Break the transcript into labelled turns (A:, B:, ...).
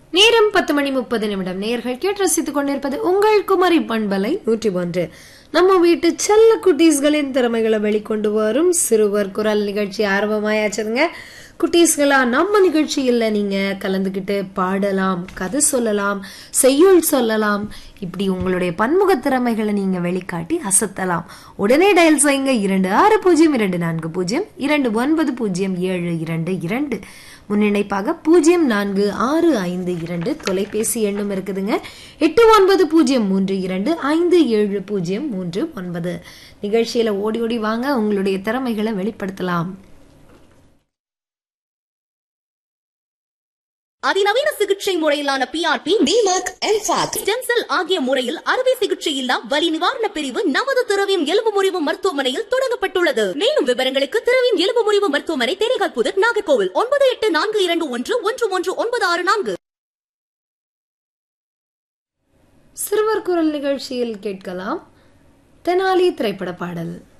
A: நேரம் பத்து மணி முப்பது நிமிடம் நேர்கள் கேட்டு ரசித்துக் கொண்டிருப்பது உங்கள் குமரி பண்பலை நூற்றி ஒன்று நம்ம வீட்டு செல்ல குட்டீஸ்களின் திறமைகளை வெளிக்கொண்டு வரும் சிறுவர் குரல் நிகழ்ச்சி ஆர்வமாயாச்சுங்க குட்டீஸ்களா நம்ம நிகழ்ச்சியில் நீங்க கலந்துக்கிட்டு பாடலாம் கதை சொல்லலாம் செய்யுள் சொல்லலாம் இப்படி உங்களுடைய பன்முக திறமைகளை நீங்க வெளிக்காட்டி அசத்தலாம் உடனே டயல் செய்யுங்க இரண்டு ஆறு பூஜ்ஜியம் இரண்டு நான்கு பூஜ்ஜியம் இரண்டு ஒன்பது பூஜ்ஜியம் ஏழு இரண்டு இரண்டு முன்னிணைப்பாக பூஜ்ஜியம் நான்கு ஆறு ஐந்து இரண்டு தொலைபேசி எண்ணும் இருக்குதுங்க எட்டு ஒன்பது பூஜ்ஜியம் மூன்று இரண்டு ஐந்து ஏழு பூஜ்ஜியம் மூன்று ஒன்பது நிகழ்ச்சியில ஓடி ஓடி வாங்க உங்களுடைய திறமைகளை வெளிப்படுத்தலாம்
B: அதிநவீன சிகிச்சை முறையிலான PRP
C: DMAC MFAC
B: stem cell ஆகிய முறையில் அறுவை சிகிச்சை இல்லா வலி நிவாரண பிரிவு நமது திரவியம் எலும்பு முறிவு மருத்துவமனையில் தொடங்கப்பட்டுள்ளது மேலும் விவரங்களுக்கு திரவியம் எலும்பு முறிவு மருத்துவமனை தேனிகால் புதர் நாகர்கோவில் ஒன்பது எட்டு நான்கு இரண்டு ஒன்று ஒன்று ஒன்று ஒன்பது ஆறு நான்கு
A: சிறுவர் குரல் நிகழ்ச்சியில் கேட்கலாம் தெனாலி திரைப்பட பாடல்